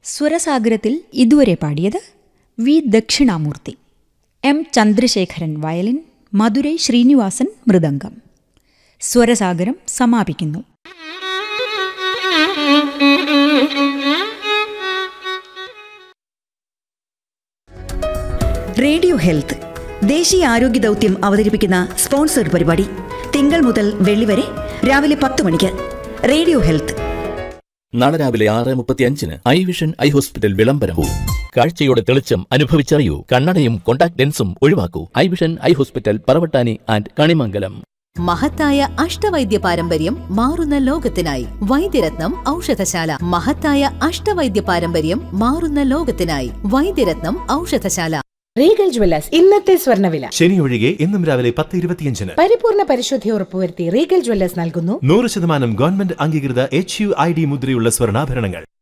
സ്വരസാഗരത്തിൽ ഇതുവരെ പാടിയത് V Dakshinamoorthy M Chandrasekharan violin Madurai Srinivasan mridangam സ്വരസാഗരം സമാപിക്കുന്നു റേഡിയോ ഹെൽത്ത് ദേശീയ ആരോഗ്യ ദൗത്യം അവതരിപ്പിക്കുന്ന സ്പോൺസർഡ് പരിപാടി തിങ്കൾ മുതൽ വെള്ളി വരെ രാവിലെ പത്ത് മണിക്ക് റേഡിയോ ഹെൽത്ത് നാളെ രാവിലെ ആറ് മുപ്പത്തി അഞ്ചിന് ഐ വിഷൻ ഐ ഹോസ്പിറ്റൽ വിളംബരവും കാഴ്ചയുടെ തെളിച്ചം അനുഭവിച്ചറിയൂ കണ്ണടയും കോണ്ടാക്ട് ലെൻസും ഒഴിവാക്കൂ eye vision eye hospital Paravattani and Kanimangalam മഹത്തായ അഷ്ടവൈദ്യ പാരമ്പര്യം മാറുന്ന ലോകത്തിനായി വൈദ്യരത്നം ഔഷധശാല മഹത്തായ അഷ്ടവൈദ്യ പാരമ്പര്യം മാറുന്ന ലോകത്തിനായി വൈദ്യരത്നം ഔഷധശാല റീഗൽ ജ്വല്ലേഴ്സ് ഇന്നത്തെ സ്വർണ്ണവില ശനി ഒഴികെ എന്നും രാവിലെ പത്ത് ഇരുപത്തിയഞ്ചിന് പരിപൂർണ പരിശുദ്ധി ഉറപ്പുവരുത്തി റീഗൽ ജ്വല്ലേഴ്സ് നൽകുന്നു നൂറ് ശതമാനം ഗവൺമെന്റ് അംഗീകൃത എച്ച് യു ഐ ഡി മുദ്രയുള്ള സ്വർണ്ണാഭരണങ്ങൾ